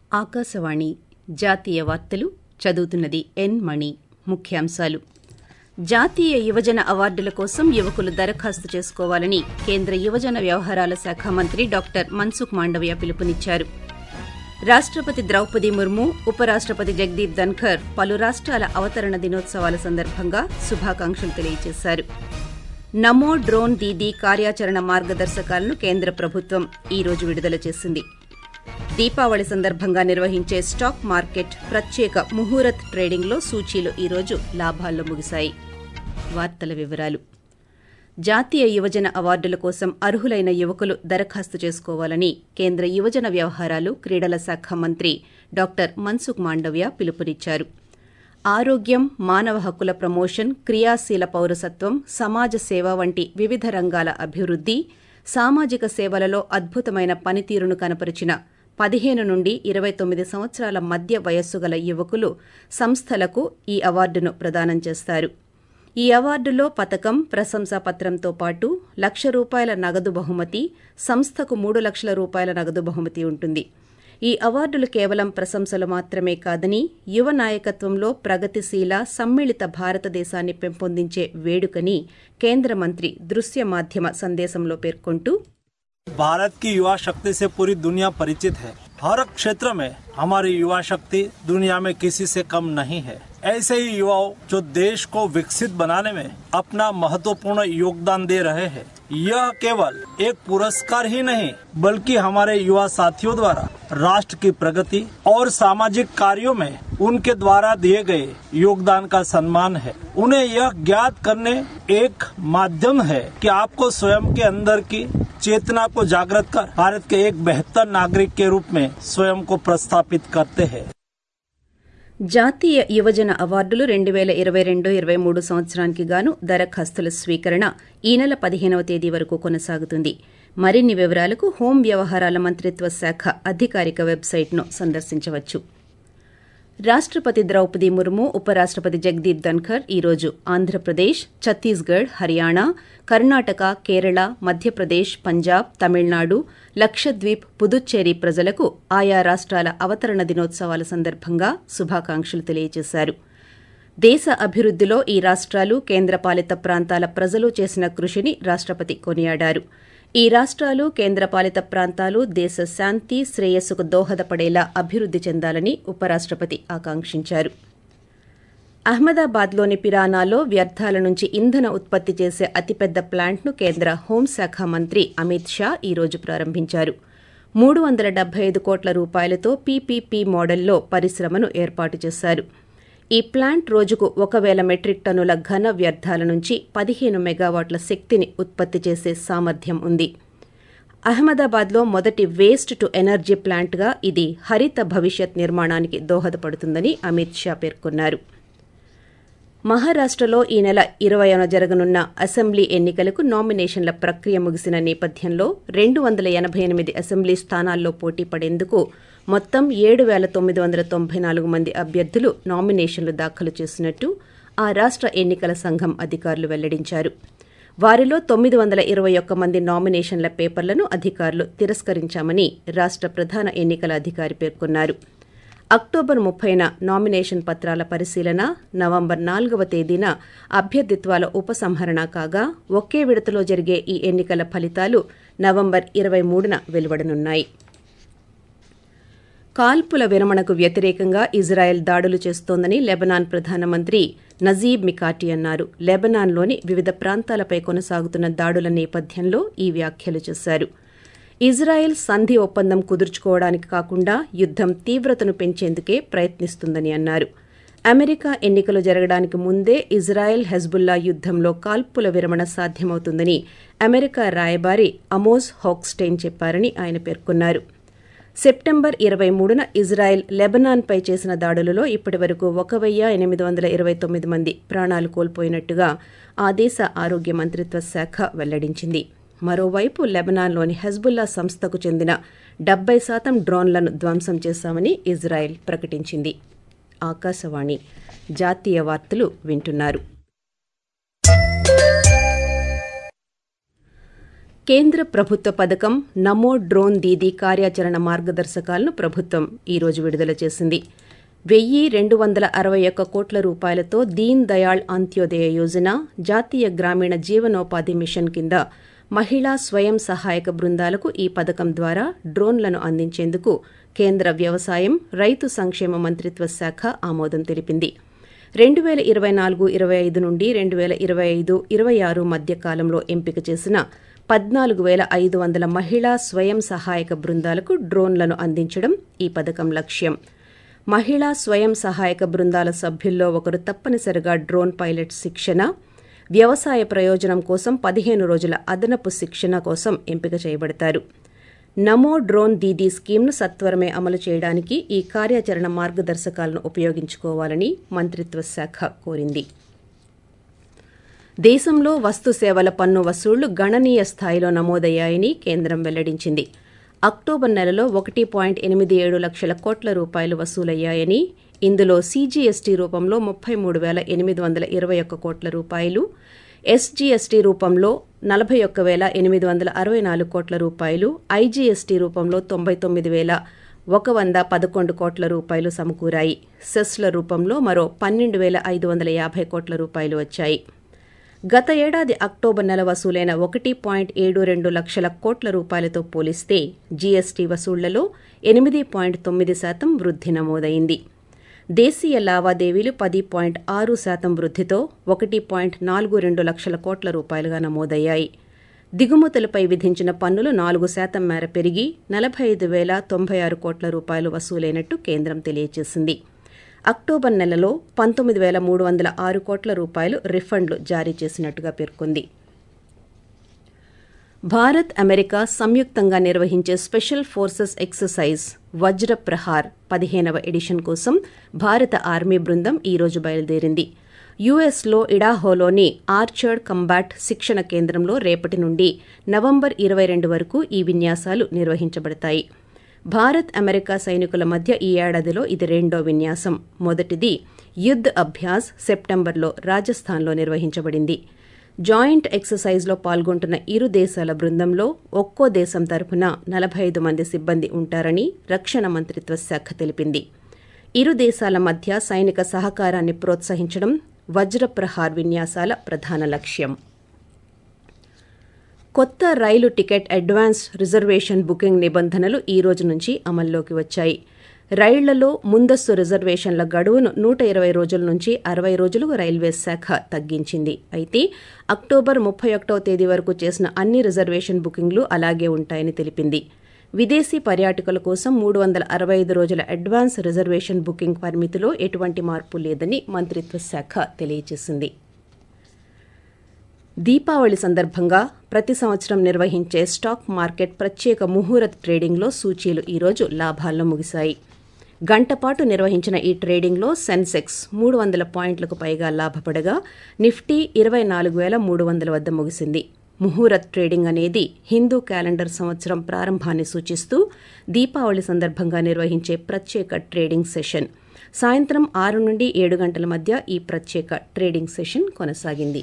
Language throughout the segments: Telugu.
ఆకాశవాణి జాతీయ వార్తలు చదువుతున్నది ఎన్ మణి ముఖ్యాంశాలు జాతీయ యువజన అవార్డుల కోసం యువకులు దరఖాస్తు చేసుకోవాలని కేంద్ర యువజన వ్యవహారాల శాఖ మంత్రి డాక్టర్ మన్సుఖ్ మాండవ్య పిలుపునిచ్చారు రాష్టపతి ద్రౌపది ముర్ము ఉపరాష్టపతి జగదీప్ ధన్కర్ పలు రాష్ట్రాల అవతరణ దినోత్సవాల సందర్భంగా శుభాకాంక్షలు తెలియజేశారు నమో డ్రోన్ దీదీ కార్యాచరణ మార్గదర్శకాలను కేంద్ర ప్రభుత్వం ఈ రోజు విడుదల చేసింది దీపావళి సందర్భంగా నిర్వహించే స్టాక్ మార్కెట్ ప్రత్యేక ముహూరత్ ట్రేడింగ్లో సూచీలు ఈ రోజు లాభాల్లో ముగిశాయి వార్తల వివరాలు జాతీయ యువజన అవార్డుల కోసం అర్హులైన యువకులు దరఖాస్తు చేసుకోవాలని కేంద్ర యువజన వ్యవహారాలు క్రీడల శాఖ మంత్రి డాక్టర్ మన్సుఖ్ మాండవ్య పిలుపునిచ్చారు ఆరోగ్యం మానవ హక్కుల ప్రమోషన్ క్రియాశీల పౌరసత్వం సమాజ సేవ వంటి వివిధ రంగాల అభివృద్ది సామాజిక సేవలలో అద్భుతమైన పనితీరును కనపరిచిన పదిహేను నుండి ఇరవై తొమ్మిది సంవత్సరాల మధ్య వయస్సు గల యువకులు సంస్థలకు ఈ అవార్డును ప్రదానం చేస్తారు ఈ అవార్డులో పథకం ప్రశంసా పత్రంతో పాటు లక్ష రూపాయల నగదు బహుమతి సంస్థకు మూడు లక్షల రూపాయల నగదు బహుమతి ఉంటుంది ఈ అవార్డులు కేవలం ప్రశంసలు మాత్రమే కాదని యువ నాయకత్వంలో ప్రగతిశీల సమ్మిళిత భారతదేశాన్ని పెంపొందించే వేడుకని కేంద్ర మంత్రి దృశ్య మాధ్యమ సందేశంలో పేర్కొంటూ भारत की युवा शक्ति से पूरी दुनिया परिचित है हर क्षेत्र में हमारी युवा शक्ति दुनिया में किसी से कम नहीं है ऐसे ही युवाओं जो देश को विकसित बनाने में अपना महत्वपूर्ण योगदान दे रहे हैं यह केवल एक पुरस्कार ही नहीं बल्कि हमारे युवा साथियों द्वारा राष्ट्र की प्रगति और सामाजिक कार्यों में उनके द्वारा दिए गए योगदान का सम्मान है उन्हें यह ज्ञात करने एक माध्यम है कि आपको स्वयं के अंदर की चेतना को जागृत कर भारत के एक बेहतर नागरिक के रूप में स्वयं को प्रस्थापित करते हैं జాతీయ యువజన అవార్డులు రెండు వేల ఇరవై రెండు ఇరవై మూడు సంవత్సరానికి గాను దరఖాస్తుల స్వీకరణ ఈ నెల పదిహేనవ తేదీ వరకు కొనసాగుతుంది మరిన్ని వివరాలకు హోం వ్యవహారాల మంత్రిత్వ శాఖ అధికారిక వెబ్సైట్ను సందర్శించవచ్చు రాష్టపతి ద్రౌపది ముర్ము ఉపరాష్టపతి జగదీప్ ధన్కర్ ఈరోజు ఆంధ్రప్రదేశ్ ఛత్తీస్గఢ్ హర్యానా కర్ణాటక కేరళ మధ్యప్రదేశ్ పంజాబ్ తమిళనాడు లక్షద్వీప్ పుదుచ్చేరి ప్రజలకు ఆయా రాష్ట్రాల అవతరణ దినోత్సవాల సందర్భంగా శుభాకాంక్షలు తెలియజేశారు దేశ అభివృద్దిలో ఈ రాష్ట్రాలు కేంద్రపాలిత ప్రాంతాల ప్రజలు చేసిన కృషిని రాష్టపతి కొనియాడారు ఈ రాష్ట్రాలు కేంద్రపాలిత ప్రాంతాలు దేశ శాంతి శ్రేయస్సుకు దోహదపడేలా అభివృద్ది చెందాలని ఉపరాష్టపతి ఆకాంక్షించారు అహ్మదాబాద్లోని పిరానాలో వ్యర్థాల నుంచి ఇంధన ఉత్పత్తి చేసే అతిపెద్ద ప్లాంట్ను కేంద్ర హోంశాఖ మంత్రి అమిత్ షా ఈ రోజు ప్రారంభించారు మూడు వందల డెబ్బై ఐదు కోట్ల రూపాయలతో పీపీపీ మోడల్లో పరిశ్రమను ఏర్పాటు చేశారు ఈ ప్లాంట్ రోజుకు ఒక వేల మెట్రిక్ టన్నుల ఘన వ్యర్థాల నుంచి పదిహేను మెగావాట్ల శక్తిని ఉత్పత్తి చేసే సామర్థ్యం ఉంది అహ్మదాబాద్లో మొదటి వేస్ట్ టు ఎనర్జీ ప్లాంట్గా ఇది హరిత భవిష్యత్ నిర్మాణానికి దోహదపడుతుందని అమిత్ షా పేర్కొన్నారు మహారాష్టలో ఈ నెల ఇరవైన జరగనున్న అసెంబ్లీ ఎన్నికలకు నామినేషన్ల ప్రక్రియ ముగిసిన నేపథ్యంలో రెండు వందల ఎనభై ఎనిమిది అసెంబ్లీ స్థానాల్లో పోటీ పడేందుకు మొత్తం ఏడు వేల తొమ్మిది వందల తొంభై నాలుగు మంది అభ్యర్థులు నామినేషన్లు దాఖలు చేసినట్టు ఆ రాష్ట ఎన్నికల సంఘం అధికారులు వెల్లడించారు వారిలో తొమ్మిది వందల ఇరవై ఒక్క మంది నామినేషన్ల పేపర్లను అధికారులు తిరస్కరించామని రాష్ట ప్రధాన ఎన్నికల అధికారి పేర్కొన్నారు అక్టోబర్ ముప్పైన నామినేషన్ పత్రాల పరిశీలన నవంబర్ నాలుగవ తేదీన అభ్యర్థిత్వాల ఉపసంహరణ కాగా ఒకే విడతలో జరిగే ఈ ఎన్నికల ఫలితాలు నవంబర్ ఇరవై మూడున వెలువడనున్నాయి కాల్పుల విరమణకు వ్యతిరేకంగా ఇజ్రాయెల్ దాడులు చేస్తోందని లెబనాన్ ప్రధానమంత్రి నజీబ్ మికాటి అన్నారు లెబనాన్లోని వివిధ ప్రాంతాలపై కొనసాగుతున్న దాడుల నేపథ్యంలో ఈ వ్యాఖ్యలు చేశారు ఇజ్రాయెల్ సంధి ఒప్పందం కుదుర్చుకోవడానికి కాకుండా యుద్దం తీవ్రతను పెంచేందుకే ప్రయత్నిస్తుందని అన్నారు అమెరికా ఎన్నికలు జరగడానికి ముందే ఇజ్రాయెల్ హెజ్బుల్లా యుద్దంలో కాల్పుల విరమణ సాధ్యమవుతుందని అమెరికా రాయబారి అమోస్ హోక్స్టైన్ చెప్పారని ఆయన పేర్కొన్నారు సెప్టెంబర్ ఇరవై మూడున ఇజ్రాయెల్ లెబనాన్పై చేసిన దాడులలో ఇప్పటి వరకు ఒక వెయ్యి ఎనిమిది వందల ఇరవై తొమ్మిది మంది ప్రాణాలు కోల్పోయినట్టుగా ఆ దేశ ఆరోగ్య మంత్రిత్వ శాఖ వెల్లడించింది మరోవైపు లెబనాన్లోని హెజ్బుల్లా సంస్థకు చెందిన డెబ్బై శాతం డ్రోన్లను ధ్వంసం చేశామని ఇజ్రాయెల్ ప్రకటించింది ఆకాశవాణి జాతీయ వార్తలు వింటున్నారు కేంద్ర ప్రభుత్వ పథకం నమో డ్రోన్ దీదీ కార్యాచరణ మార్గదర్శకాలను ప్రభుత్వం ఈ రోజు విడుదల చేసింది వెయ్యి రెండు వందల అరవై ఒక్క కోట్ల రూపాయలతో దీన్ దయాళ్ అంత్యోదయ యోజన జాతీయ గ్రామీణ జీవనోపాధి మిషన్ కింద మహిళా స్వయం సహాయక బృందాలకు ఈ పథకం ద్వారా డ్రోన్లను అందించేందుకు కేంద్ర వ్యవసాయం రైతు సంక్షేమ మంత్రిత్వ శాఖ ఆమోదం తెలిపింది రెండు వేల ఇరవై నాలుగు ఇరవై ఐదు నుండి రెండు వేల ఇరవై ఐదు ఇరవై ఆరు మధ్య కాలంలో ఎంపిక చేసిన పద్నాలుగు వేల ఐదు వందల మహిళా స్వయం సహాయక బృందాలకు డ్రోన్లను అందించడం ఈ పథకం లక్ష్యం మహిళా స్వయం సహాయక బృందాల సభ్యుల్లో ఒకరు తప్పనిసరిగా డ్రోన్ పైలట్ శిక్షణ వ్యవసాయ ప్రయోజనం కోసం పదిహేను రోజుల అదనపు శిక్షణ కోసం ఎంపిక చేయబడతారు నమో డ్రోన్ దీదీ స్కీమ్ను సత్వరమే అమలు చేయడానికి ఈ కార్యాచరణ మార్గదర్శకాలను ఉపయోగించుకోవాలని మంత్రిత్వ శాఖ కోరింది దేశంలో వస్తు సేవల పన్ను వసూళ్లు గణనీయ స్థాయిలో నమోదయ్యాయని కేంద్రం వెల్లడించింది అక్టోబర్ నెలలో ఒకటి పాయింట్ ఎనిమిది ఏడు లక్షల కోట్ల రూపాయలు వసూలయ్యాయని ఇందులో సీజీఎస్టీ రూపంలో ముప్పై మూడు వేల ఎనిమిది వందల ఇరవై ఒక్క కోట్ల రూపాయలు ఎస్జీఎస్టీ రూపంలో నలభై ఒక్క వేల ఎనిమిది వందల అరవై నాలుగు కోట్ల రూపాయలు ఐజీఎస్టీ రూపంలో తొంభై తొమ్మిది వేల ఒక వంద పదకొండు కోట్ల రూపాయలు సమకూరాయి సెస్ల రూపంలో మరో పన్నెండు వేల ఐదు వందల యాభై కోట్ల రూపాయలు వచ్చాయి గత ఏడాది అక్టోబర్ నెల వసూలైన ఒకటి పాయింట్ ఏడు రెండు లక్షల కోట్ల రూపాయలతో పోలిస్తే జీఎస్టీ వసూళ్లలో ఎనిమిది పాయింట్ తొమ్మిది శాతం వృద్ధి నమోదైంది దేశీయ లావాదేవీలు పది పాయింట్ ఆరు శాతం వృద్ధితో ఒకటి పాయింట్ నాలుగు రెండు లక్షల కోట్ల రూపాయలుగా నమోదయ్యాయి దిగుమతులపై విధించిన పన్నులు నాలుగు శాతం మేర పెరిగి నలభై ఐదు వేల తొంభై ఆరు కోట్ల రూపాయలు వసూలైనట్టు కేంద్రం తెలియజేసింది అక్టోబర్ నెలలో పంతొమ్మిది వేల మూడు వందల ఆరు కోట్ల రూపాయలు రిఫండ్లు జారీ చేసినట్టుగా పేర్కొంది భారత్ అమెరికా సంయుక్తంగా నిర్వహించే స్పెషల్ ఫోర్సెస్ ఎక్సర్సైజ్ వజ్ర ప్రహార్ పదిహేనవ ఎడిషన్ కోసం భారత ఆర్మీ బృందం ఈ రోజు బయలుదేరింది యుఎస్లో ఇడాహోలోని ఆర్చర్డ్ కంబాట్ శిక్షణ కేంద్రంలో రేపటి నుండి నవంబర్ ఇరవై రెండు వరకు ఈ విన్యాసాలు నిర్వహించబడతాయి భారత్ అమెరికా సైనికుల మధ్య ఈ ఏడాదిలో ఇది రెండో విన్యాసం మొదటిది యుద్ధ్ అభ్యాస్ సెప్టెంబర్లో రాజస్థాన్లో నిర్వహించబడింది జాయింట్ ఎక్సర్సైజ్లో పాల్గొంటున్న ఇరు దేశాల బృందంలో ఒక్కో దేశం తరపున నలభై ఐదు మంది సిబ్బంది ఉంటారని రక్షణ మంత్రిత్వ శాఖ తెలిపింది ఇరు దేశాల మధ్య సైనిక సహకారాన్ని ప్రోత్సహించడం వజ్రప్రహార్ విన్యాసాల ప్రధాన లక్ష్యం కొత్త రైలు టికెట్ అడ్వాన్స్ రిజర్వేషన్ బుకింగ్ నిబంధనలు ఈ రోజు నుంచి అమల్లోకి వచ్చాయి రైళ్లలో ముందస్తు రిజర్వేషన్ల గడువును నూట ఇరవై రోజుల నుంచి అరవై రోజులకు రైల్వే శాఖ తగ్గించింది అయితే అక్టోబర్ ముప్పై ఒకటవ తేదీ వరకు చేసిన అన్ని రిజర్వేషన్ బుకింగ్లు అలాగే ఉంటాయని తెలిపింది విదేశీ పర్యాటకుల కోసం మూడు వందల అరవై ఐదు రోజుల అడ్వాన్స్ రిజర్వేషన్ బుకింగ్ పరిమితిలో ఎటువంటి మార్పు లేదని మంత్రిత్వ శాఖ తెలియజేసింది దీపావళి సందర్భంగా ప్రతి సంవత్సరం నిర్వహించే స్టాక్ మార్కెట్ ప్రత్యేక ముహూర్త్ ట్రేడింగ్లో సూచీలు ఈరోజు లాభాల్లో ముగిశాయి గంటపాటు నిర్వహించిన ఈ ట్రేడింగ్లో సెన్సెక్స్ మూడు వందల పాయింట్లకు పైగా లాభపడగా నిఫ్టీ ఇరవై నాలుగు వేల మూడు వందల వద్ద ముగిసింది ముహూర్త్ ట్రేడింగ్ అనేది హిందూ క్యాలెండర్ సంవత్సరం ప్రారంభాన్ని సూచిస్తూ దీపావళి సందర్భంగా నిర్వహించే ప్రత్యేక ట్రేడింగ్ సెషన్ సాయంత్రం ఆరు నుండి ఏడు గంటల మధ్య ఈ ప్రత్యేక ట్రేడింగ్ సెషన్ కొనసాగింది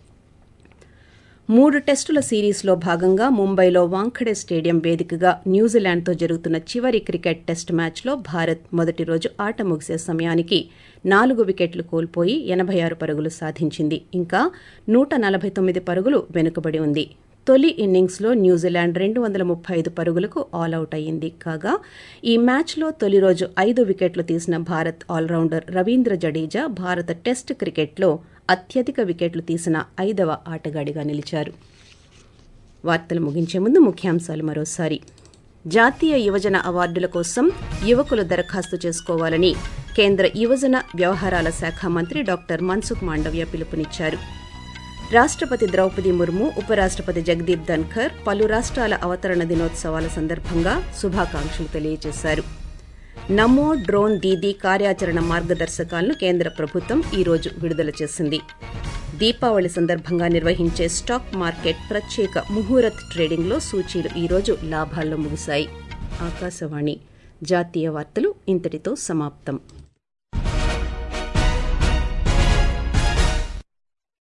మూడు టెస్టుల సిరీస్లో భాగంగా ముంబైలో వాంఖడే స్టేడియం వేదికగా న్యూజిలాండ్తో జరుగుతున్న చివరి క్రికెట్ టెస్ట్ మ్యాచ్లో భారత్ మొదటి రోజు ఆట ముగిసే సమయానికి నాలుగు వికెట్లు కోల్పోయి ఎనభై ఆరు పరుగులు సాధించింది ఇంకా నూట నలభై తొమ్మిది పరుగులు వెనుకబడి ఉంది తొలి ఇన్నింగ్స్లో న్యూజిలాండ్ రెండు వందల ముప్పై ఐదు పరుగులకు ఆల్అవుట్ అయ్యింది కాగా ఈ మ్యాచ్లో తొలి రోజు ఐదు వికెట్లు తీసిన భారత్ ఆల్రౌండర్ రవీంద్ర జడేజా భారత టెస్ట్ క్రికెట్లో అత్యధిక వికెట్లు తీసిన ఐదవ ఆటగాడిగా నిలిచారు వార్తలు ముగించే ముందు ముఖ్యాంశాలు మరోసారి జాతీయ యువజన అవార్డుల కోసం యువకులు దరఖాస్తు చేసుకోవాలని కేంద్ర యువజన వ్యవహారాల శాఖ మంత్రి డాక్టర్ మన్సుఖ్ మాండవ్య పిలుపునిచ్చారు రాష్టపతి ద్రౌపది ముర్ము ఉపరాష్టపతి జగదీప్ ధన్ఖర్ పలు రాష్ట్రాల అవతరణ దినోత్సవాల సందర్భంగా శుభాకాంక్షలు తెలియజేశారు నమో డ్రోన్ దీదీ కార్యాచరణ మార్గదర్శకాలను కేంద్ర ప్రభుత్వం ఈ రోజు విడుదల చేసింది దీపావళి సందర్భంగా నిర్వహించే స్టాక్ మార్కెట్ ప్రత్యేక ముహూర్త్ ట్రేడింగ్లో సూచీలు ఈ రోజు లాభాల్లో ముగిశాయి ఆకాశవాణి జాతీయ వార్తలు ఇంతటితో సమాప్తం